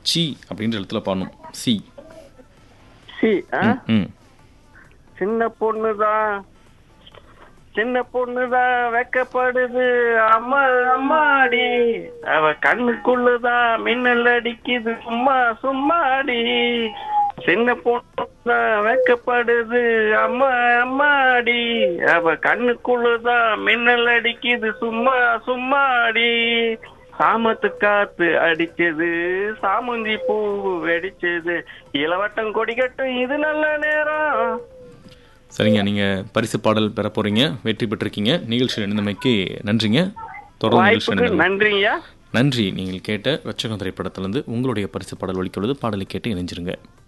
C அப்படின்ற இடத்துல பாடணும் சி சி ஆ ம் சின்ன பொண்ணுதான் சின்ன பொண்ணுதான் வெக்கப்படுது அம்மா அம்மாடி அவ கண்ணுக்குள்ளதான் மின்னல் அடிக்குது சும்மா சும்மாடி சின்ன பொண்ணுதான் வெக்கப்படுது அம்மா அம்மாடி அவ கண்ணுக்குள்ளதான் மின்னல் அடிக்குது சும்மா சும்மாடி சாமத்து காத்து அடிச்சது சாமந்தி பூ வெடிச்சது இளவட்டம் கொடிக்கட்டும் இது நல்ல நேரம் சரிங்க நீங்கள் பரிசு பாடல் பெற போகிறீங்க வெற்றி பெற்றிருக்கீங்க நிகழ்ச்சியில் இணைந்தமைக்கு நன்றிங்க தொடர்ந்து நிகழ்ச்சி வாய்ப்புக்கு இணைந்தமைக்கு. நன்றிங்கய்யா நன்றி நீங்கள் கேட்ட ரட்சகம் திரைப்படத்திலிருந்து உங்களுடைய பரிசு பாடல் ஒலிக்கிறது பாடலை கேட்டு இணைஞ்சிருங்க